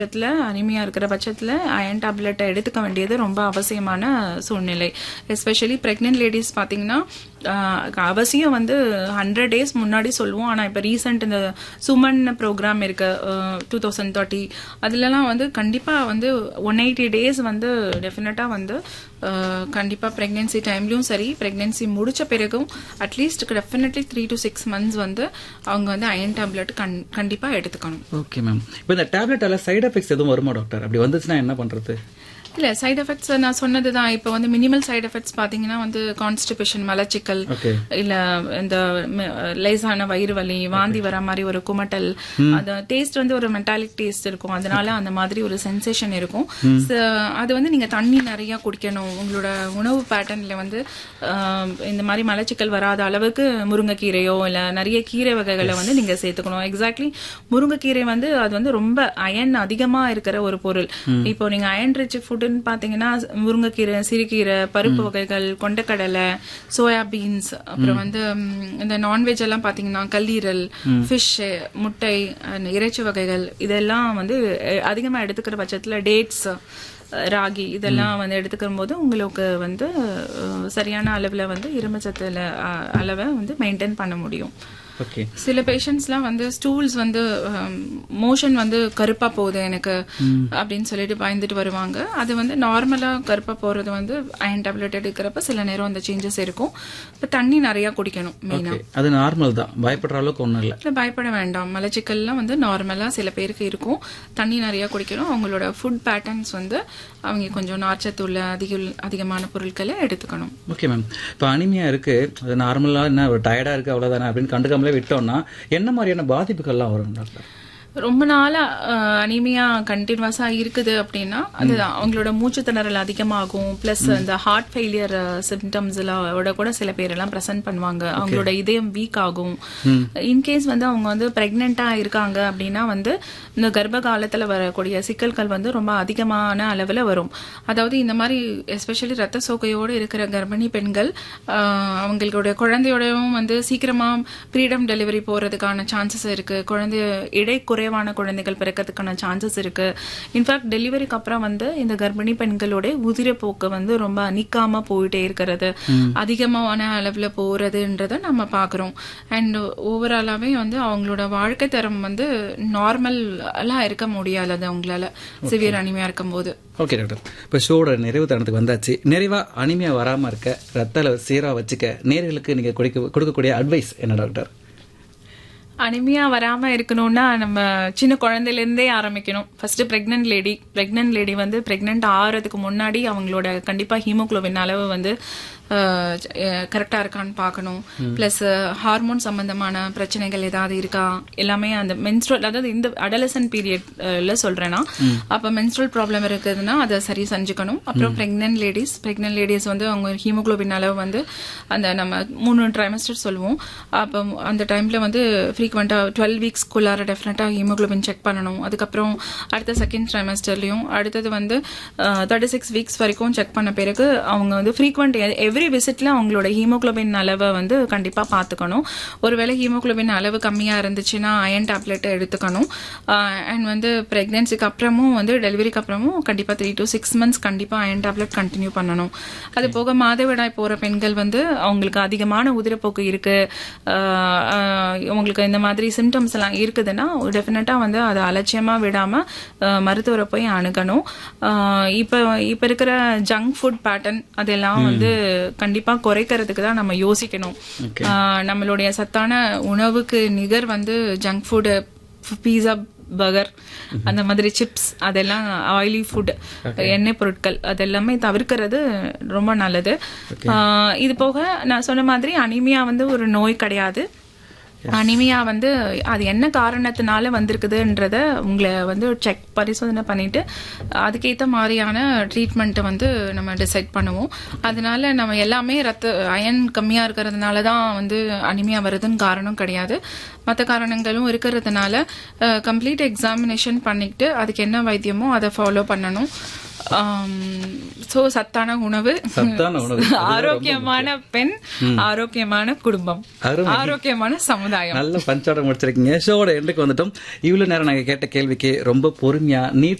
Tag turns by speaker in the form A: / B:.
A: பட்சத்துல அனிமியா இருக்கிற பட்சத்துல அயன் டேப்லெட்டை எடுத்துக்க வேண்டியது ரொம்ப அவசியமான சூழ்நிலை எஸ்பெஷலி பிரெக்னென்ட் லேடிஸ் பாத்தீங்கன்னா ஆஹ், அவசியம் வந்து ஹண்ட்ரட் டேஸ் முன்னாடி சொல்லுவோம் ஆனா இப்ப ரீசெண்ட் இந்த சுமன் ப்ரோக்ராம் இருக்கு டூ தௌசண்ட் தேர்ட்டி அதுலலாம் வந்து கண்டிப்பா வந்து ஒன் எயிட்டி டேஸ் வந்து டெஃபினட்டா வந்து ஆஹ், கண்டிப்பா பிரெக்னன்சி டைம்லயும் சரி பிரெக்னன்சி முடிச்ச பிறகும் at least definitely three to six months வந்து அவங்க வந்து அயன் டேப்லெட் கண்டிப்பா எடுத்துக்கணும்
B: ஓகே மேம் இப்போ இந்த டேப்லெட்டால சைடு எஃபெக்ட்ஸ் எதுவும் வருமா டாக்டர் அப்படி வந்துச்சுன்னா என்ன பண்றது
A: இல்ல சைடு எஃபெக்ட்ஸ் நான் சொன்னதுதான் இப்ப வந்து மினிமல் சைடு எஃபெக்ட்ஸ் பாத்தீங்கன்னா வந்து கான்ஸ்டிபேஷன் மலச்சிக்கல்
B: ஓகே
A: இல்ல இந்த ம- லேசான வயிறு வலி வாந்தி வர மாதிரி ஒரு குமட்டல் அந்த டேஸ்ட் வந்து ஒரு மெட்டாலிக் டேஸ்ட் இருக்கும் அதனால அந்த மாதிரி ஒரு சென்சேஷன் இருக்கும் So, அது வந்து நீங்க தண்ணி நிறைய குடிக்கணும் உங்களோட உணவு பேட்டர்ன்ல வந்து ஆஹ், இந்த மாதிரி மலச்சிக்கல் வராத அளவுக்கு முருங்கைக்கீரையோ இல்ல நிறைய கீரை வகைகளை வந்து நீங்க சேர்த்துக்கணும் எக்ஸாக்ட்லி முருங்கைக்கீரை வந்து அது வந்து ரொம்ப அயன் அதிகமா இருக்கிற ஒரு பொருள் இப்போ நீங்க அயன் ரிச் ஃபுட்னு பாத்தீங்கன்னா முருங்கைக்கீரை சிறுகீரை பருப்பு வகைகள் கொண்டக்கடலை சோயா பீன்ஸ் அப்புறம் வந்து ம், இந்த நான்வெஜ் எல்லாம் பாத்தீங்கன்னா கல்லீரல் ஃபிஷ் முட்டை and இறைச்சி வகைகள் இதெல்லாம் வந்து அஹ், அதிகமா எடுத்துக்கிற பட்சத்துல டேட்ஸ் ராகி இதெல்லாம் வந்து எடுத்துக்கிற போது உங்களுக்கு வந்து அஹ், சரியான அளவுல வந்து இரும்புச்சத்துல அஹ், அளவை வந்து மெயின்டைன் பண்ண முடியும்
B: ஓகே
A: சில பேஷண்ட்ஸ்லாம் வந்து ஸ்டூல்ஸ் வந்து மோஷன் வந்து கருப்பா போகுது எனக்கு அப்படின்னு சொல்லிட்டு பயந்துட்டு வருவாங்க அது வந்து நார்மலா கருப்பா போறது வந்து அயன் டேப்லெட் எடுக்கிறப்ப சில நேரம் அந்த சேஞ்சஸ் இருக்கும் இப்ப தண்ணி நிறைய குடிக்கணும் மெயினா
B: ஓகே அது நார்மல் தான் பயப்படுற அளவுக்கு ஒன்றும் இல்லை
A: இல்ல பயப்பட வேண்டாம் மலச்சிக்கல்லாம் வந்து நார்மலா சில பேருக்கு இருக்கும் தண்ணி நிறைய குடிக்கணும் அவங்களோட ஃபுட் பேட்டர்ன்ஸ் வந்து அவங்க கொஞ்சம் நார்ச்சத்து உள்ள அதிக அதிகமான பொருட்களை எடுத்துக்கணும்
B: ஓகே மேம் இப்போ அனிமியா இருக்கு அது நார்மலாக என்ன ஒரு டயர்டாக இருக்கு அவ்வளோதானே அப்படின்னு கண்டுக்காமலே விட்டோம்னா என்ன மாதிரியான பாதிப்புகள்லாம் வரும் டாக்டர்
A: ரொம்ப நாளா அனிமியா கண்டினியூஸா இருக்குது அப்படின்னா அது அவங்களோட மூச்சு திணறல் அதிகமாகும் பிளஸ் இந்த ஹார்ட் ஃபெயிலியர் சிம்டம்ஸ் எல்லாம் கூட சில பேர் எல்லாம் பிரசன்ட் பண்ணுவாங்க அவங்களோட இதயம் வீக் ஆகும் இன்கேஸ் வந்து அவங்க வந்து பிரெக்னெண்டா இருக்காங்க அப்படின்னா வந்து இந்த கர்ப்ப காலத்துல வரக்கூடிய சிக்கல்கள் வந்து ரொம்ப அதிகமான அளவுல வரும் அதாவது இந்த மாதிரி எஸ்பெஷலி ரத்த சோகையோடு இருக்கிற கர்ப்பிணி பெண்கள் ஆஹ், அவங்களுடைய குழந்தையோடவும் வந்து சீக்கிரமா ப்ரீடம் டெலிவரி போறதுக்கான சான்சஸ் இருக்கு குழந்தை இடை குறைவான குழந்தைகள் பிறக்கிறதுக்கான சான்சஸ் இருக்கு இன்ஃபேக்ட் டெலிவரிக்கு அப்புறம் வந்து இந்த கர்ப்பிணி பெண்களோட உதிரப்போக்கு வந்து ரொம்ப நிக்காம போயிட்டே இருக்கிறது அதிகமான அளவுல போறதுன்றத நம்ம பாக்குறோம் அண்ட் ஓவராலாவே வந்து அவங்களோட வாழ்க்கை தரம் வந்து நார்மல் எல்லாம் இருக்க முடியாது அது அவங்களால சிவியர் அனிமையா இருக்கும்போது
B: ஓகே டாக்டர் இப்போ ஷோட நிறைவு தருணத்துக்கு வந்தாச்சு நிறைவா அனிமியா வராம இருக்க ரத்த அளவு சீரா வச்சுக்க நேர்களுக்கு நீங்க கொடுக்க கொடுக்கக்கூடிய அட்வைஸ் என்ன டாக்டர்
A: அனிமியா வராம இருக்கணும்னா நம்ம சின்ன குழந்தையில இருந்தே ஆரம்பிக்கணும் first pregnant lady pregnant lady வந்து பிரெக்னென்ட் ஆகிறதுக்கு முன்னாடி அவங்களோட கண்டிப்பா ஹீமோகுளோபின் அளவு வந்து கரெக்டா இருக்கான்னு பார்க்கணும் பிளஸ் ஹார்மோன் சம்பந்தமான பிரச்சனைகள் ஏதாவது இருக்கா எல்லாமே அந்த மென்ஸ்ட்ரல் அதாவது இந்த அடலசன் பீரியட்ல சொல்றேன்னா அப்ப மென்ஸ்ட்ரல் ப்ராப்ளம் இருக்குதுன்னா அதை சரி செஞ்சுக்கணும் அப்புறம் பிரெக்னென்ட் லேடிஸ் பிரெக்னென்ட் லேடிஸ் வந்து அவங்க ஹீமோகுளோபின் அளவு வந்து அந்த நம்ம மூணு ட்ரைமஸ்டர் சொல்லுவோம் அப்போ அந்த டைம்ல வந்து ஃப்ரீக்வெண்டா டுவெல் வீக்ஸ்க்குள்ளார டெஃபினட்டா ஹீமோகுளோபின் செக் பண்ணணும் அதுக்கப்புறம் அடுத்த செகண்ட் ட்ரைமஸ்டர்லயும் அடுத்தது வந்து தேர்ட்டி சிக்ஸ் வீக்ஸ் வரைக்கும் செக் பண்ண பிறகு அவங்க வந்து ஃப்ரீக்வெண்ட் எவ்ரி விசிட்ல அவங்களோட ஹீமோகுளோபின் அளவை வந்து கண்டிப்பா பாத்துக்கணும் ஒருவேளை ஹீமோகுளோபின் அளவு கம்மியா இருந்துச்சுன்னா அயன் டேப்லெட் எடுத்துக்கணும் அண்ட் வந்து பிரெக்னன்சிக்கு அப்புறமும் வந்து டெலிவரிக்கு அப்புறமும் கண்டிப்பா த்ரீ டு சிக்ஸ் மந்த்ஸ் கண்டிப்பா அயன் டேப்லெட் கண்டினியூ பண்ணணும் அது போக மாதவிடாய் போற பெண்கள் வந்து அவங்களுக்கு அதிகமான உதிரப்போக்கு இருக்கு ஆஹ் ஆஹ் உங்களுக்கு இந்த மாதிரி சிம்டம்ஸ் எல்லாம் இருக்குதுன்னா டெஃபினட்டா வந்து அதை அலட்சியமா விடாம ஆஹ் மருத்துவரை போய் அணுகணும் ஆஹ் இப்ப இப்ப இருக்கிற ஜங்க் ஃபுட் பேட்டர்ன் அதெல்லாம் வந்து கண்டிப்பா குறைக்கிறதுக்கு தான் நம்ம யோசிக்கணும் ஆஹ் நம்மளுடைய சத்தான உணவுக்கு நிகர் வந்து ஜங்க் ஃபுட் பீஸா பர்கர் அந்த மாதிரி சிப்ஸ் அதெல்லாம் ஆயிலி ஃபுட் எண்ணெய் பொருட்கள் அதெல்லாமே தவிர்க்கிறது ரொம்ப நல்லது ஆஹ் இது போக நான் சொன்ன மாதிரி அனிமியா வந்து ஒரு நோய் கிடையாது அனிமியா வந்து அது என்ன காரணத்தினால வந்திருக்குதுன்றத உங்களை வந்து செக் பரிசோதனை பண்ணிட்டு அதுக்கேற்ற மாதிரியான ட்ரீட்மெண்ட்டை வந்து நம்ம டிசைட் பண்ணுவோம் அதனால நம்ம எல்லாமே ரத்த அயன் கம்மியா இருக்கிறதுனால தான் வந்து அனிமியா வருதுன்னு காரணம் கிடையாது மற்ற காரணங்களும் இருக்கிறதுனால கம்ப்ளீட் எக்ஸாமினேஷன் பண்ணிட்டு அதுக்கு என்ன வைத்தியமோ அதை ஃபாலோ பண்ணணும் சோ சத்தான உணவு
B: சத்தான உணவு. அதுதான் ரொம்ப
A: ஆரோக்கியமான பெண் ஆரோக்கியமான குடும்பம்
B: அருமை.
A: ஆரோக்கியமான சமுதாயம்
B: நல்ல பஞ்சோட முடிச்சிருக்கீங்க ஷோவோட எண்டுக்கு வந்துட்டோம் இவ்வளவு நேரம் நாங்க கேட்ட கேள்விக்கு ரொம்ப பொறுமையா நீட்